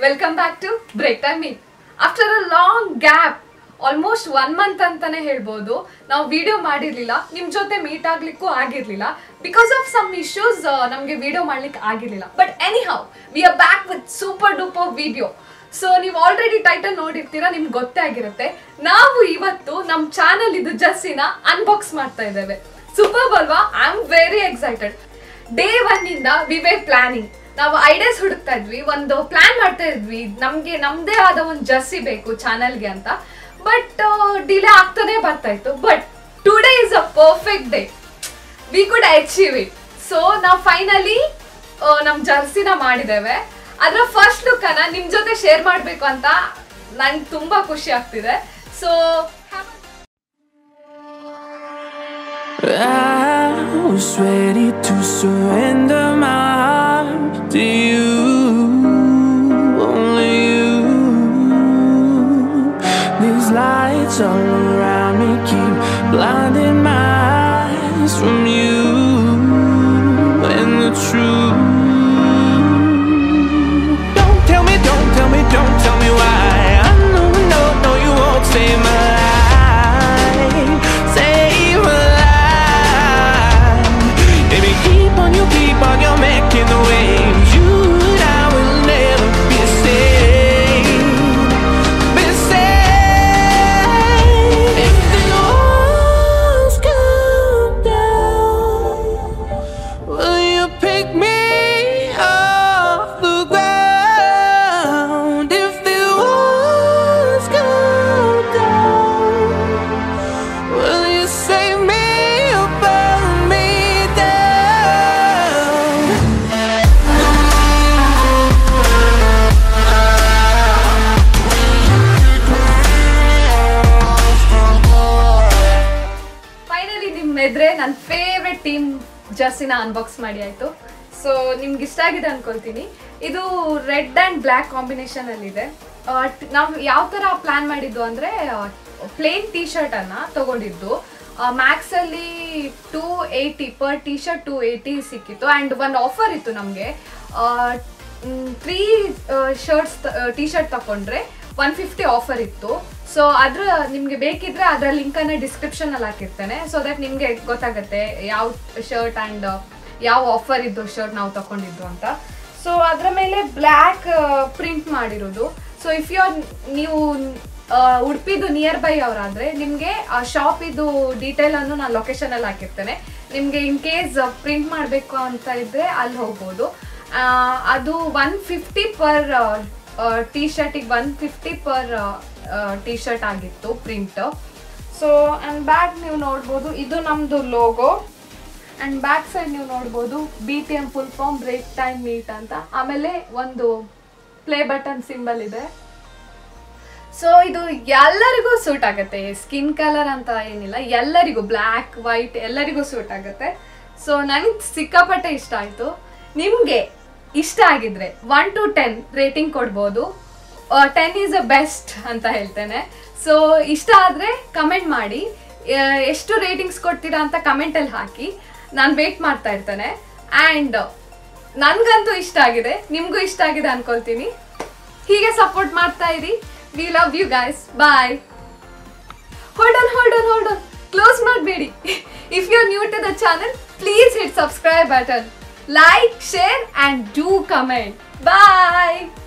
Welcome back to break time meet after a long gap almost one month ಅಂತಾನೆ ಹೇಳ್ಬೋದು ನಾವು video ಮಾಡಿರ್ಲಿಲ್ಲ ನಿಮ್ ಜೊತೆ ಮೀಟ್ ಆಗ್ಲಿಕ್ಕೂ ಆಗಿರ್ಲಿಲ್ಲ ಬಿಕಾಸ್ ಆಫ್ ಸಮ್ ಇಶ್ಯೂಸ್ ನಮಗೆ ವಿಡಿಯೋ ಮಾಡ್ಲಿಕ್ಕೆ ಆಗಿರ್ಲಿಲ್ಲ but anyhow we are back with super duper video so ನೀವು ಆಲ್ರೆಡಿ ಟೈಟಲ್ ನೋಡಿರ್ತೀರಾ ನಿಮ್ಗೆ ಗೊತ್ತೇ ಆಗಿರುತ್ತೆ ನಾವು ಇವತ್ತು ನಮ್ಮ ಚಾನಲ್ ಇದು ಜಸ್ಸಿನ ಅನ್ಬಾಕ್ಸ್ ಮಾಡ್ತಾ ಇದ್ದೇವೆ ಸೂಪರ್ ಅಲ್ವಾ I am very excited day one ಇಂದ ವಿ ವೇ ಪ್ಲಾನಿಂಗ್ ನಾವು ಐಡಿಯಾಸ್ ಹುಡುಕ್ತಾ ಇದ್ವಿ ಒಂದು ಪ್ಲಾನ್ ಮಾಡ್ತಾ ಇದ್ವಿ ನಮ್ಗೆ ನಮ್ದೇ ಆದ ಒಂದು ಜರ್ಸಿ ಬೇಕು ಚಾನಲ್ಗೆ ಅಂತ ಬಟ್ ಡಿಲೇ ಆಗ್ತಾನೆ ಬರ್ತಾ ಇತ್ತು but today is a perfect day we could achieve it so ನಾವು ಫೈನಲಿ ನಮ್ ಜರ್ಸಿನ ಮಾಡಿದ್ದೇವೆ ಅದ್ರ ಫಸ್ಟ್ ಲುಕ್ ಅನ್ನ ನಿಮ್ ಜೊತೆ ಶೇರ್ ಮಾಡ್ಬೇಕು ಅಂತ ನಂಗೆ ತುಂಬಾ ಖುಷಿ ಆಗ್ತಿದೆ so I was ready to surrender my heart to you, only you. These lights all around me keep blinding my eyes from you and the truth. Don't tell me, don't tell me, don't tell me why. I know, no, no, you won't save my life. Save my life. Baby, keep on, you keep on, you're making the waves. You and I will never be saved. Be saved. If the walls come down. Will you pick me off the ground if the walls come down? Will you save me or burn me down? Finally ನಿಮ್ಮ ಎದುರೆ ನನ್ನ favourite team ಜರ್ಸಿನ unbox ಮಾಡಿ ಆಯ್ತು so ನಿಮ್ಗೆ ಇಷ್ಟ ಆಗಿದೆ ಅನ್ಕೊಳ್ತೀನಿ ಇದು ರೆಡ್ ಆ್ಯಂಡ್ ಬ್ಲ್ಯಾಕ್ ಕಾಂಬಿನೇಷನ್ ಅಲ್ಲಿ ಇದೆ ನಾವು ಯಾವ ಥರ ಪ್ಲಾನ್ ಮಾಡಿದ್ದು ಅಂದರೆ ಪ್ಲೇನ್ ಟೀ ಶರ್ಟ್ ಅನ್ನ ತಗೊಂಡಿದ್ದು ಮ್ಯಾಕ್ಸ್ ಅಲ್ಲಿ two eighty per T shirt two eighty ಸಿಕ್ಕಿತ್ತು ಆ್ಯಂಡ್ ಒಂದು ಆಫರ್ ಇತ್ತು ನಮಗೆ ತ್ರೀ ಶರ್ಟ್ಸ್ ಟೀ ಶರ್ಟ್ ತಗೊಂಡ್ರೆ ಒನ್ ಫಿಫ್ಟಿ ಆಫರ್ ಇತ್ತು ಸೊ ಅದ್ರ ನಿಮ್ಗೆ ಬೇಕಿದ್ರೆ ಅದರ ಲಿಂಕ್ ಅನ್ನ ಡಿಸ್ಕ್ರಿಪ್ಷನ್ ಅಲ್ಲಿ ಹಾಕಿರ್ತೇನೆ ಸೊ ದಟ್ ನಿಮ್ಗೆ ಗೊತ್ತಾಗುತ್ತೆ ಯಾವ ಶರ್ಟ್ ಅಂಡ್ ಯಾವ ಆಫರ್ ಇದ್ದು ಶರ್ಟ್ ನಾವು ತಗೊಂಡಿದ್ದು ಅಂತ ಸೊ ಅದ್ರ ಮೇಲೆ ಬ್ಲ್ಯಾಕ್ ಪ್ರಿಂಟ್ ಮಾಡಿರೋದು ಸೊ ಇಫ್ ಯು ನೀವು ಆ, ಉಡುಪಿದು ನಿಯರ್ ಬೈ ಅವರಾದ್ರೆ ನಿಮಗೆ ಆ ಶಾಪ್ ಇದು ಡೀಟೇಲ್ ಅನ್ನು ನಾನು ಲೊಕೇಶನ್ ಅಲ್ಲಿ ಹಾಕಿರ್ತೇನೆ ನಿಮಗೆ ಇನ್ ಕೇಸ್ ಪ್ರಿಂಟ್ ಮಾಡಬೇಕು ಅಂತ ಇದ್ರೆ ಅಲ್ಲಿ ಹೋಗ್ಬೋದು ಆ, ಅದು ಒನ್ ಫಿಫ್ಟಿ ಪರ್ ಟೀ ಶರ್ಟಿಗೆ one fifty per T shirt ಆಗಿತ್ತು ಪ್ರಿಂಟ್ ಸೊ ಆ್ಯಂಡ್ ಬ್ಯಾಕ್ ನೀವು ನೋಡ್ಬೋದು ಇದು ನಮ್ಮದು ಲೋಗೋ ಆ್ಯಂಡ್ ಬ್ಯಾಕ್ ಸೈಡ್ ನೀವು ನೋಡ್ಬೋದು B T M full form break time meet ಅಂತ ಆಮೇಲೆ ಒಂದು ಪ್ಲೇ ಬಟನ್ ಸಿಂಬಲ್ ಇದೆ ಸೊ ಇದು ಎಲ್ಲರಿಗೂ ಸೂಟ್ ಆಗುತ್ತೆ ಸ್ಕಿನ್ ಕಲರ್ ಅಂತ ಏನಿಲ್ಲ ಎಲ್ಲರಿಗೂ ಬ್ಲ್ಯಾಕ್ ವೈಟ್ ಎಲ್ಲರಿಗೂ ಸೂಟ್ ಆಗುತ್ತೆ ಸೊ ನನಗೆ ಸಿಕ್ಕಾಪಟ್ಟೆ ಇಷ್ಟ ಆಯಿತು ನಿಮಗೆ ಇಷ್ಟ ಆಗಿದ್ರೆ ಒನ್ ಟು ಟೆನ್ ರೇಟಿಂಗ್ ಕೊಡ್ಬೋದು ಟೆನ್ ಈಸ್ ಅ ಬೆಸ್ಟ್ ಅಂತ ಹೇಳ್ತೇನೆ ಸೊ ಇಷ್ಟ ಆದರೆ ಕಮೆಂಟ್ ಮಾಡಿ ಆ, ಎಷ್ಟು ರೇಟಿಂಗ್ಸ್ ಕೊಡ್ತೀರಾ ಅಂತ ಕಮೆಂಟಲ್ಲಿ ಹಾಕಿ ನಾನು ವೇಟ್ ಮಾಡ್ತಾ ಇರ್ತೇನೆ ಆ್ಯಂಡ್ ನನಗಂತೂ ಇಷ್ಟ ಆಗಿದೆ ನಿಮಗೂ ಇಷ್ಟ ಆಗಿದೆ ಅನ್ಕೊಳ್ತೀನಿ ಹೀಗೆ ಸಪೋರ್ಟ್ ಮಾಡ್ತಾ ಇರಿ we love you guys bye hold on hold on hold on close ಮಾಡಬೇಡಿ if you are new to the channel please hit subscribe button like share and do comment bye